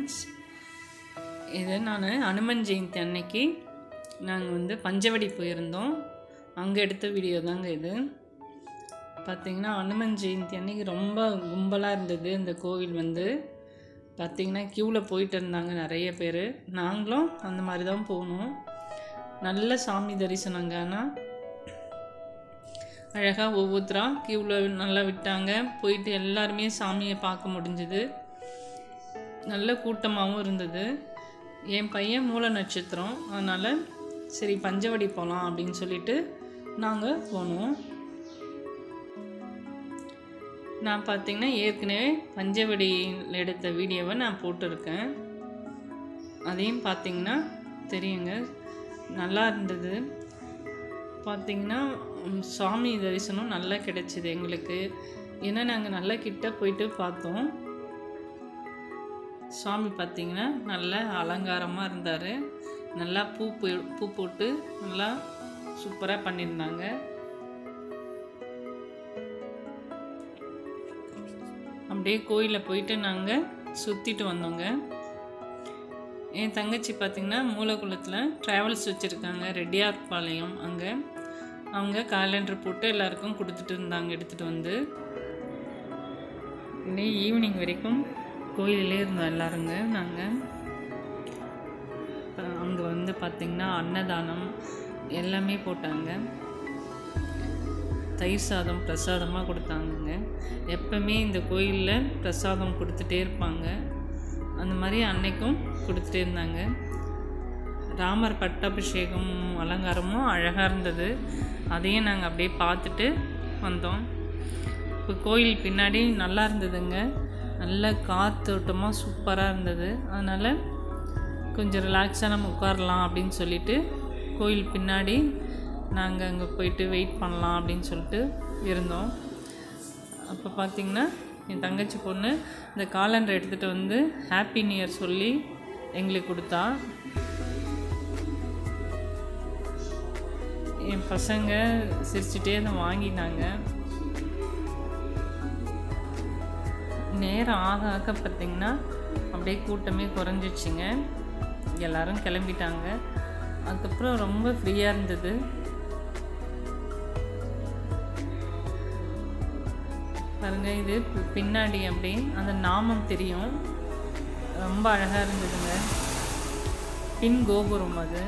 friends இது நான் அனுமன் ஜெயந்தி அன்னைக்கு நாங்கள் வந்து பஞ்சவடி போயிருந்தோம் அங்கே எடுத்த வீடியோ தாங்க இது பார்த்திங்கன்னா அனுமன் ஜெயந்தி அன்னைக்கு ரொம்ப கும்பலாக இருந்தது இந்த கோவில் வந்து பார்த்திங்கன்னா க்யூவில் போயிட்டு இருந்தாங்க நிறைய பேர் நாங்களும் அந்த மாதிரி தான் போனோம் நல்ல சாமி தரிசனங்க ஆனால் அழகாக ஒவ்வொருத்தரா க்யூவில் நல்லா விட்டாங்க போயிட்டு எல்லாருமே சாமியை பார்க்க முடிஞ்சுது நல்ல கூட்டமாகவும் இருந்தது என் பையன் மூல நட்சத்திரம் அதனால் சரி பஞ்சவடி போகலாம் அப்படின்னு சொல்லிட்டு நாங்கள் போனோம் நான் பார்த்தீங்கன்னா ஏற்கனவே பஞ்சவடியில் எடுத்த வீடியோவை நான் போட்டிருக்கேன் அதையும் பார்த்தீங்கன்னா தெரியுங்க நல்லா இருந்தது பார்த்திங்கன்னா ம், சாமி தரிசனம் நல்லா கிடைச்சிது எங்களுக்கு ஏன்னா நாங்கள் நல்லா கிட்ட போயிட்டு பார்த்தோம் சாமி பார்த்திங்கன்னா நல்ல அலங்காரமாக இருந்தார் நல்லா பூ போ- பூ போட்டு நல்லா சூப்பராக பண்ணியிருந்தாங்க அப்படியே கோயிலில் போயிட்டு நாங்கள் சுற்றிட்டு வந்தோங்க என் தங்கச்சி பார்த்திங்கன்னா மூலக்குளத்தில் ட்ராவல்ஸ் வச்சுருக்காங்க ரெட்டியார்பாளையம் அங்கே அவங்க காலண்டர் போட்டு எல்லாருக்கும் கொடுத்துட்டு இருந்தாங்க எடுத்துகிட்டு வந்து இன்னும் ஈவினிங் வரைக்கும் கோயிலே இருந்தோம் எல்லாருங்க நாங்கள் அங்கே வந்து பார்த்திங்கன்னா அன்னதானம் எல்லாமே போட்டாங்க தயிர் சாதம் பிரசாதமாக கொடுத்தாங்கங்க எப்பவுமே இந்த கோயிலில் பிரசாதம் கொடுத்துட்டே இருப்பாங்க அந்த மாதிரி அன்னைக்கும் கொடுத்துட்டே இருந்தாங்க ராமர் பட்டாபிஷேகம் அலங்காரமும் அழகாக இருந்தது அதையும் நாங்கள் அப்படியே பார்த்துட்டு வந்தோம் இப்போ கோயில் பின்னாடி நல்லா இருந்ததுங்க நல்ல காத்தோட்டமாக சூப்பராக இருந்தது அதனால் கொஞ்சம் ரிலாக்ஸாக நம்ம உட்காரலாம் அப்படின்னு சொல்லிட்டு கோயில் பின்னாடி நாங்கள் அங்கே போயிட்டு வெயிட் பண்ணலாம் அப்படின்னு சொல்லிட்டு இருந்தோம் அப்போ பார்த்திங்கன்னா என் தங்கச்சி பொண்ணு இந்த காலண்டர் எடுத்துகிட்டு வந்து ஹாப்பி நியூ இயர் சொல்லி எங்களுக்கு கொடுத்தா என் பசங்க சிரிச்சுட்டே அதை வாங்கினாங்க நேரம் ஆக ஆக பார்த்திங்கன்னா அப்படியே கூட்டமே குறைஞ்சிச்சுங்க எல்லாரும் கிளம்பிட்டாங்க அதுக்கப்புறம் ரொம்ப ஃப்ரீயாக இருந்தது பாருங்க இது பி- பின்னாடி அப்படி அந்த நாமம் தெரியும் ரொம்ப அழகாக இருந்ததுங்க பின் கோபுரம் அது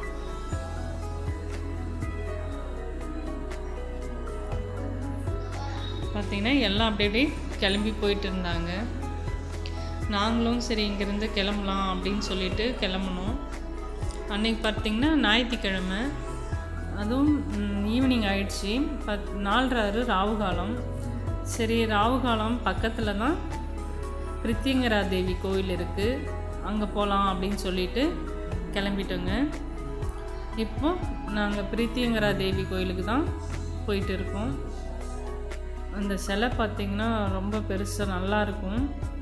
பார்த்தீங்கன்னா எல்லாம் அப்படியே அப்படியே கிளம்பி போயிட்டு இருந்தாங்க நாங்களும் சரி இங்கேருந்து கிளம்பலாம் அப்படின்னு சொல்லிட்டு கிளம்புனோம் அன்னைக்கு பார்த்தீங்கன்னா ஞாயிற்றுக்கிழமை அதுவும் ஈவினிங் ஆயிடுச்சு பத் நாலராறு ராவுகாலம் சரி ராவுகாலம் பக்கத்தில் தான் பிரித்திங்கரா தேவி கோயில் இருக்குது அங்கே போகலாம் அப்படின்னு சொல்லிட்டு கிளம்பிட்டோங்க இப்போ நாங்கள் பிரித்தியங்கரா தேவி கோயிலுக்கு தான் போயிட்டு இருக்கோம் அந்த சிலை பார்த்திங்கன்னா ரொம்ப பெருசாக நல்லா இருக்கும்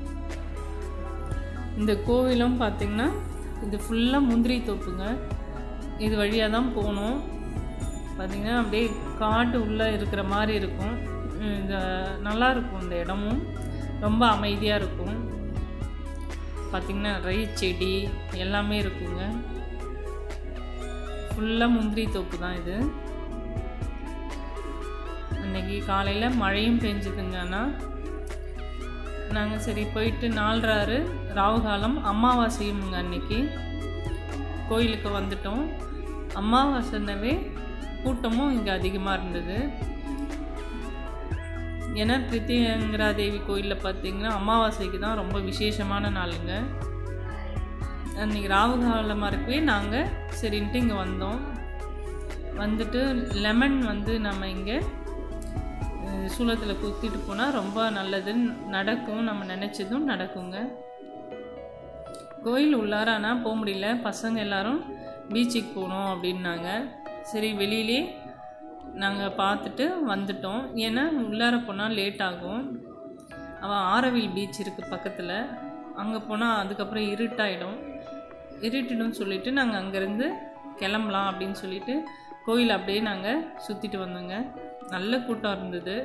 இந்த கோவிலும் பார்த்திங்கன்னா இது ஃபுல்லாக முந்திரி தோப்புங்க இது வழியாக தான் போகணும் பார்த்திங்கன்னா அப்படியே காட்டு உள்ளே இருக்கிற மாதிரி இருக்கும் இந்த நல்லா இருக்கும் இந்த இடமும் ரொம்ப அமைதியாக இருக்கும் பார்த்திங்கன்னா நிறைய செடி எல்லாமே இருக்குங்க ஃபுல்லாக முந்திரி தோப்பு தான் இது அன்னைக்கு காலையில் மழையும் பெஞ்சுதுங்க ஆனால் நாங்கள் சரி போயிட்டு நாலராறு ராவுகாலம் அமாவாசையும்ங்க அன்னைக்கு கோயிலுக்கு வந்துட்டோம் அமாவாசைனவே கூட்டமும் இங்கே அதிகமாக இருந்தது ஏன்னா பிரித்தியங்கரா தேவி கோயிலில் பார்த்தீங்கன்னா அமாவாசைக்கு தான் ரொம்ப விசேஷமான நாளுங்க அன்றைக்கி ராவுகாலமாக இருக்கவே நாங்கள் சரின்ட்டு இங்கே வந்தோம் வந்துட்டு லெமன் வந்து நம்ம இங்கே சூளத்தில் குத்திட்டு போனால் ரொம்ப நல்லது நடக்கும் நம்ம நினச்சதும் நடக்குங்க கோயில் உள்ளார ஆனால் போக முடியல பசங்க எல்லாரும் பீச்சுக்கு போகணும் அப்படின்னாங்க சரி வெளியிலே நாங்கள் பார்த்துட்டு வந்துட்டோம் ஏன்னா உள்ளார போனால் லேட் ஆகும் அவன் ஆரவில் பீச் இருக்குது பக்கத்தில் அங்கே போனால் அதுக்கப்புறம் இருட்டாயிடும் இருட்டிடும் சொல்லிட்டு நாங்கள் அங்கேருந்து கிளம்பலாம் அப்படின்னு சொல்லிட்டு கோயில் அப்படியே நாங்கள் சுற்றிட்டு வந்தோங்க நல்ல கூட்டம் இருந்தது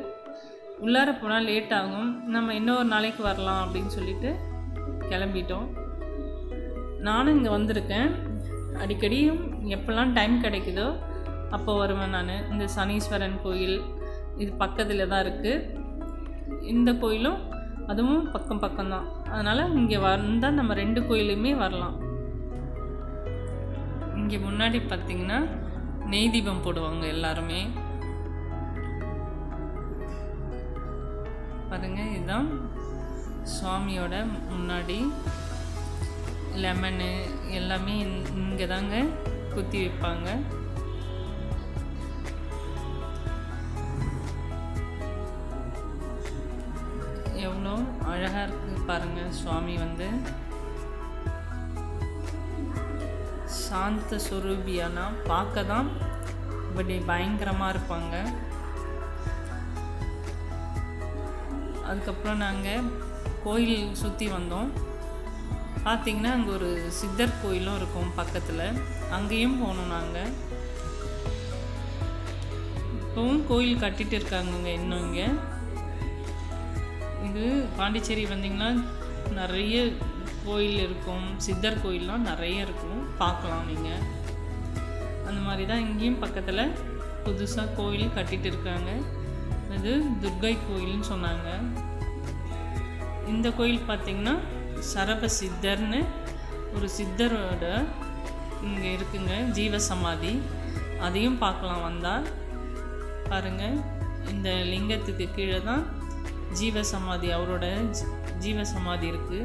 உள்ளார போனால் லேட் ஆகும் நம்ம இன்னொரு நாளைக்கு வரலாம் அப்படின்னு சொல்லிட்டு கிளம்பிட்டோம் நானும் இங்கே வந்திருக்கேன் அடிக்கடியும் எப்போல்லாம் டைம் கிடைக்குதோ அப்போ வருவேன் நான் இந்த சனீஸ்வரன் கோயில் இது பக்கத்தில் தான் இருக்குது இந்த கோயிலும் அதுவும் பக்கம் பக்கம்தான் அதனால் இங்கே வந்தால் நம்ம ரெண்டு கோயிலுமே வரலாம் இங்கே முன்னாடி பார்த்தீங்கன்னா நெய் தீபம் போடுவாங்க எல்லாருமே பாருங்க இதுதான் சுவாமியோட முன்னாடி லெமனு எல்லாமே இங்கே தாங்க குத்தி வைப்பாங்க எவ்வளோ அழகாக இருக்குது பாருங்கள் சுவாமி வந்து சாந்த சுரூபியானா பார்க்க தான் இப்படி பயங்கரமாக இருப்பாங்க அதுக்கப்புறம் நாங்கள் கோயில் சுற்றி வந்தோம் பார்த்திங்கன்னா அங்கே ஒரு சித்தர் கோயிலும் இருக்கும் பக்கத்தில் அங்கேயும் போனோம் நாங்கள் இப்போவும் கோயில் கட்டிட்டு இருக்காங்கங்க இன்னும் இங்கே இது பாண்டிச்சேரி வந்தீங்கன்னா நிறைய கோயில் இருக்கும் சித்தர் கோயில்லாம் நிறைய இருக்கும் பார்க்கலாம் நீங்கள் அந்த மாதிரி தான் இங்கேயும் பக்கத்தில் புதுசாக கோயில் கட்டிட்டு இருக்காங்க இது துர்கை கோயில்னு சொன்னாங்க இந்த கோயில் பார்த்திங்கன்னா சரப சித்தர்னு ஒரு சித்தரோட இங்கே இருக்குங்க ஜீவ சமாதி அதையும் பார்க்கலாம் வந்தால் பாருங்கள் இந்த லிங்கத்துக்கு கீழே தான் ஜீவ சமாதி அவரோட ஜீவ சமாதி இருக்குது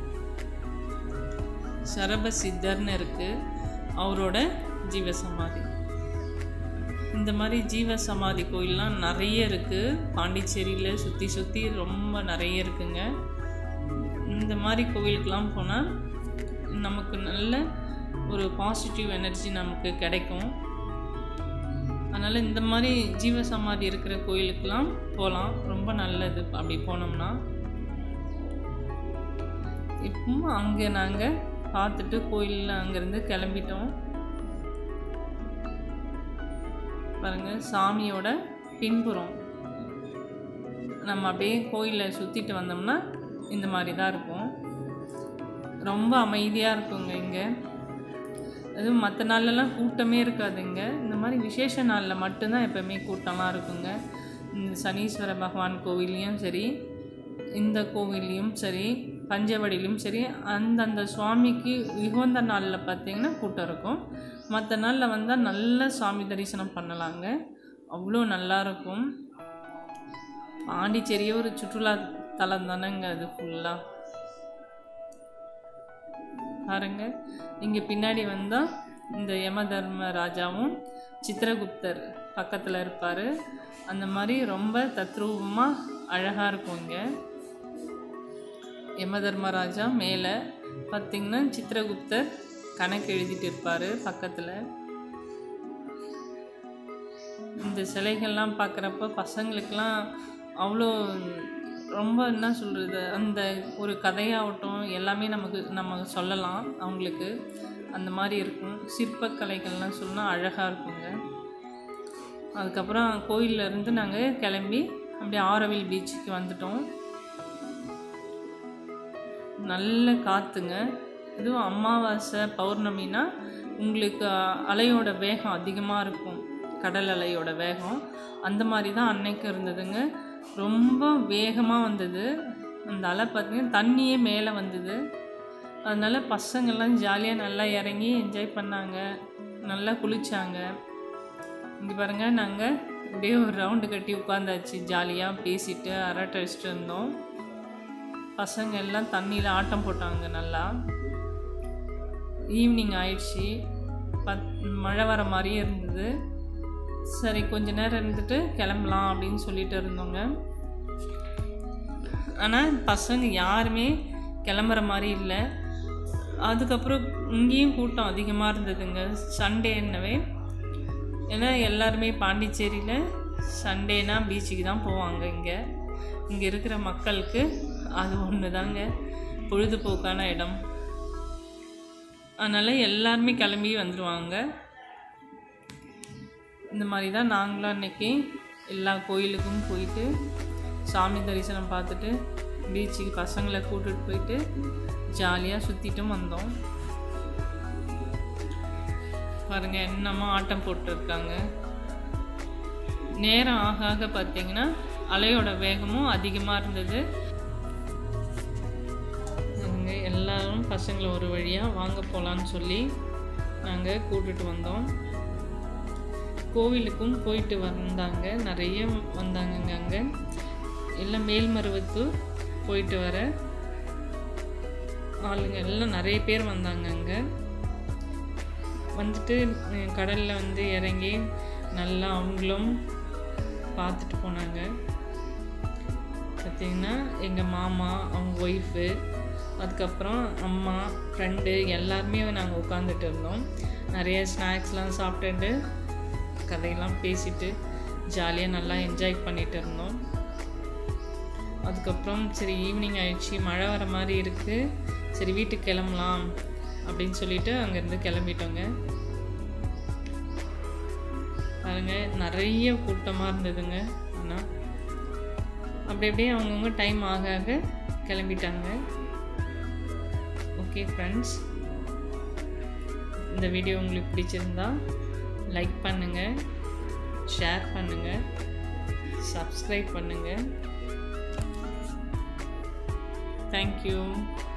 சரப சித்தர்னு இருக்குது அவரோட ஜீவ சமாதி இந்த மாதிரி ஜீவ சமாதி கோயிலெலாம் நிறைய இருக்குது பாண்டிச்சேரியில் சுற்றி சுற்றி ரொம்ப நிறைய இருக்குங்க இந்த மாதிரி கோவிலுக்கெலாம் போனால் நமக்கு நல்ல ஒரு பாசிட்டிவ் எனர்ஜி நமக்கு கிடைக்கும் அதனால் இந்த மாதிரி ஜீவ சமாதி இருக்கிற கோயிலுக்கெலாம் போகலாம் ரொம்ப நல்லது அப்படி போனோம்னா இப்பவும் அங்கே நாங்கள் பார்த்துட்டு கோயிலில் அங்கேருந்து கிளம்பிட்டோம் பாருங்கள் சாமியோட பின்புறம் நம்ம அப்படியே கோயிலை சுற்றிட்டு வந்தோம்னா இந்த மாதிரி தான் இருக்கும் ரொம்ப அமைதியாக இருக்குங்க இங்கே அதுவும் மற்ற நாள்லலாம் கூட்டமே இருக்காதுங்க இந்த மாதிரி விசேஷ நாளில் மட்டும்தான் எப்போவுமே கூட்டமாக இருக்குங்க இந்த சனீஸ்வர பகவான் கோவில்லையும் சரி இந்த கோவில்லையும் சரி பஞ்சவடியிலையும் சரி அந்தந்த சுவாமிக்கு உகந்த நாளில் பார்த்திங்கன்னா கூட்டம் இருக்கும் மற்ற நாளில் வந்தால் நல்ல சுவாமி தரிசனம் பண்ணலாங்க அவ்வளோ நல்லாயிருக்கும் பாண்டிச்சேரியே ஒரு சுற்றுலா தலம் தானேங்க அது ஃபுல்லாக பாருங்க இங்கே பின்னாடி வந்தால் இந்த யம தர்ம ராஜாவும் சித்திரகுப்தர் பக்கத்தில் இருப்பார் அந்த மாதிரி ரொம்ப தத்ரூபமாக அழகாக இருக்கும் இங்கே யம தர்மராஜா மேலே பார்த்திங்கன்னா சித்திரகுப்தர் கணக்கு எழுதிட்டு இருப்பார் பக்கத்தில் இந்த சிலைகள்லாம் பார்க்குறப்ப பசங்களுக்கெல்லாம் அவ்வளோ ரொம்ப என்ன சொல்கிறது அந்த ஒரு கதையாகட்டும் எல்லாமே நமக்கு நம்ம சொல்லலாம் அவங்களுக்கு அந்த மாதிரி இருக்கும் சிற்பக்கலைகள்லாம் சொன்னால் அழகாக இருக்குங்க அதுக்கப்புறம் கோயில்ல இருந்து நாங்கள் கிளம்பி அப்படியே ஆரவில் பீச்சுக்கு வந்துட்டோம் நல்ல காற்றுங்க இதுவும் அமாவாசை பௌர்ணமினா உங்களுக்கு அலையோட வேகம் அதிகமாக இருக்கும் கடல் அலையோட வேகம் அந்த மாதிரி தான் அன்னைக்கு இருந்ததுங்க ரொம்ப வேகமாக வந்தது அந்த அலை பார்த்திங்கன்னா தண்ணியே மேலே வந்தது அதனால் பசங்கள்லாம் ஜாலியாக நல்லா இறங்கி என்ஜாய் பண்ணாங்க நல்லா குளித்தாங்க இங்கே பாருங்கள் நாங்கள் அப்படியே ஒரு ரவுண்டு கட்டி உட்காந்தாச்சு ஜாலியாக பேசிட்டு அரட்டை அடிச்சிட்டு இருந்தோம் பசங்க எல்லாம் தண்ணியில் ஆட்டம் போட்டாங்க நல்லா ஈவினிங் ஆயிடுச்சு பத் மழை வர மாதிரியே இருந்தது சரி கொஞ்ச நேரம் இருந்துட்டு கிளம்பலாம் அப்படின்னு சொல்லிட்டு இருந்தோங்க ஆனால் பசங்க யாருமே கிளம்புற மாதிரி இல்லை அதுக்கப்புறம் இங்கேயும் கூட்டம் அதிகமாக இருந்ததுங்க சண்டேன்னவே ஏன்னா எல்லாருமே பாண்டிச்சேரியில் சண்டேனா பீச்சுக்கு தான் போவாங்க இங்கே இங்கே இருக்கிற மக்களுக்கு அது ஒன்று தாங்க பொழுதுபோக்கான இடம் அதனால் எல்லாருமே கிளம்பி வந்துடுவாங்க இந்த மாதிரி தான் நாங்களும் அன்றைக்கி எல்லா கோயிலுக்கும் போயிட்டு சாமி தரிசனம் பார்த்துட்டு பீச்சுக்கு பசங்களை கூட்டிகிட்டு போயிட்டு ஜாலியாக சுற்றிட்டும் வந்தோம் பாருங்கள் என்னமோ ஆட்டம் போட்டிருக்காங்க நேரம் ஆக ஆக பார்த்தீங்கன்னா அலையோட வேகமும் அதிகமாக இருந்தது நாங்கள் எல்லாரும் பசங்களை ஒரு வழியாக வாங்க போகலான்னு சொல்லி நாங்கள் கூட்டிட்டு வந்தோம் கோவிலுக்கும் போயிட்டு வந்தாங்க நிறைய வந்தாங்கங்க அங்கே எல்லாம் மேல்மருவத்தூர் போயிட்டு வர ஆளுங்க எல்லாம் நிறைய பேர் வந்தாங்க அங்கே வந்துட்டு கடலில் வந்து இறங்கி நல்லா அவங்களும் பார்த்துட்டு போனாங்க பார்த்திங்கன்னா எங்கள் மாமா அவங்க ஒய்ஃபு அதுக்கப்புறம் அம்மா ஃப்ரெண்டு எல்லாருமே நாங்கள் உட்காந்துட்டு இருந்தோம் நிறைய ஸ்நாக்ஸ்லாம் சாப்பிட்டுட்டு கதையெல்லாம் பேசிட்டு ஜாலியாக நல்லா என்ஜாய் பண்ணிட்டு இருந்தோம் அதுக்கப்புறம் சரி ஈவினிங் ஆயிடுச்சு மழை வர மாதிரி இருக்குது சரி வீட்டுக்கு கிளம்பலாம் அப்படின்னு சொல்லிட்டு அங்கேருந்து கிளம்பிட்டோங்க பாருங்க நிறைய கூட்டமாக இருந்ததுங்க ஆனால் அப்படி அப்படியே அவங்கவுங்க டைம் ஆக ஆக கிளம்பிட்டாங்க ஓகே ஃப்ரெண்ட்ஸ் இந்த வீடியோ உங்களுக்கு பிடிச்சிருந்தா லைக் பண்ணுங்கள் ஷேர் பண்ணுங்கள் சப்ஸ்கிரைப் பண்ணுங்கள் தேங்க்யூ